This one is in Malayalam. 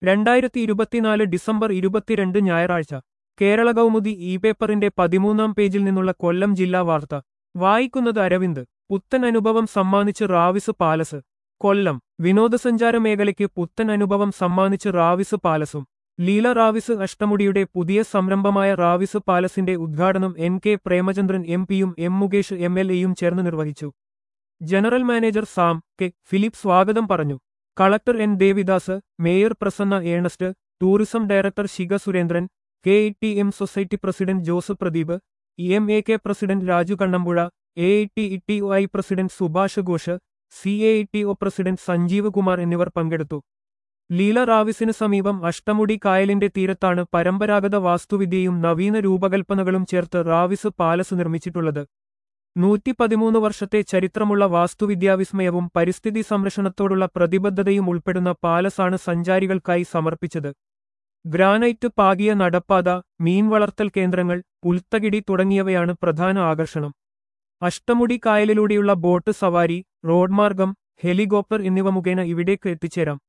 രണ്ടായിരത്തി ഇരുപത്തിനാല് ഡിസംബർ ഇരുപത്തിരണ്ട് ഞായറാഴ്ച കേരള കൗമുദി ഇ പേപ്പറിന്റെ പതിമൂന്നാം പേജിൽ നിന്നുള്ള കൊല്ലം ജില്ലാ വാർത്ത വായിക്കുന്നത് അരവിന്ദ് പുത്തൻ അനുഭവം സമ്മാനിച്ച് റാവിസ് പാലസ് കൊല്ലം വിനോദസഞ്ചാര മേഖലയ്ക്ക് പുത്തൻ അനുഭവം സമ്മാനിച്ച് റാവിസ് പാലസും ലീല റാവിസ് അഷ്ടമുടിയുടെ പുതിയ സംരംഭമായ റാവിസ് പാലസിന്റെ ഉദ്ഘാടനം എൻ കെ പ്രേമചന്ദ്രൻ എം പിയും എം മുകേഷ് എം എൽ എയും ചേർന്ന് നിർവഹിച്ചു general manager Sam K Philip സ്വാഗതം പറഞ്ഞു collector N Devidas mayor Prasanna Ernest tourism director Shikha Surendran K E T M society president Joseph Pradeep E M A K president Raju Kannampuzha A I T E T O I president Subhash Ghosh C A I T O president Sanjeev Kumar എന്നിവർ പങ്കെടുത്തു ലീല റാവിസിന് സമീപം അഷ്ടമുടി കായലിന്റെ തീരത്താണ് പരമ്പരാഗത വാസ്തുവിദ്യയും നവീന രൂപകൽപ്പനകളും ചേർത്ത് റാവിസ് പാലസ് നിർമ്മിച്ചിട്ടുള്ളത് നൂറ്റി പതിമൂന്ന് വർഷത്തെ ചരിത്രമുള്ള വാസ്തുവിദ്യാവിസ്മയവും പരിസ്ഥിതി സംരക്ഷണത്തോടുള്ള പ്രതിബദ്ധതയും ഉൾപ്പെടുന്ന പാലസാണ് സഞ്ചാരികൾക്കായി സമർപ്പിച്ചത് ഗ്രാനൈറ്റ് പാകിയ നടപ്പാത മീൻ വളർത്തൽ കേന്ദ്രങ്ങൾ പുൽത്തകിടി തുടങ്ങിയവയാണ് പ്രധാന ആകർഷണം അഷ്ടമുടി കായലിലൂടെയുള്ള ബോട്ട് സവാരി റോഡ് മാർഗം ഹെലികോപ്റ്റർ എന്നിവ മുഖേന ഇവിടേക്ക് എത്തിച്ചേരാം